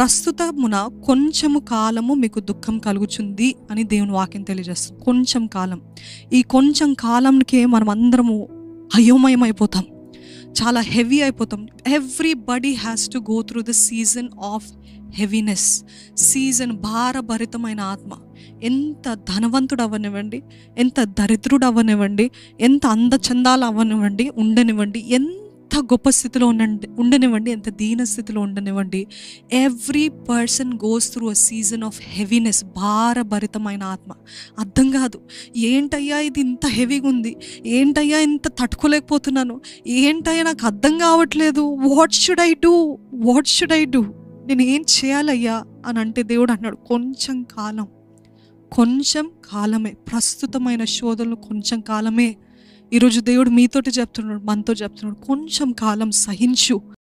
ప్రస్తుతమున కొంచెము కాలము మీకు దుఃఖం కలుగుచుంది అని దేవుని వాక్యం తెలియజేస్తుంది కొంచెం కాలం ఈ కొంచెం కాలంకే మనం అందరము అయోమయం అయిపోతాం చాలా హెవీ అయిపోతాం everybody has to go through the season of heaviness season భారభరితమైన ఆత్మ ఎంత ధనవంతుడు అవ్వనివ్వండి ఎంత దరిద్రుడు అవ్వనివ్వండి ఎంత అందచందాలు అవ్వనివ్వండి ఉండనివ్వండి ఎంత గొప్ప స్థితిలో ఉండండి ఉండనివ్వండి ఎంత దీన స్థితిలో ఉండనివ్వండి every person goes through a season of heaviness భారభరితమైన ఆత్మ అర్థం కాదు ఏంటయ్యా ఇది ఇంత హెవీగా ఉంది ఏంటయ్యా ఇంత తట్టుకోలేకపోతున్నాను ఏంటయ్యా నాకు అర్థం కావట్లేదు what should I do what should I do నేను ఏం చేయాలయ్యా అని అంటే దేవుడు అన్నాడు కొంచెం కాలం కొంచెం కాలమే ప్రస్తుతమైన శోధనలు కొంచెం కాలమే ఈరోజు దేవుడు మీతోటి చెప్తున్నాడు మనతో చెప్తున్నాడు కొంచెం కాలం సహించు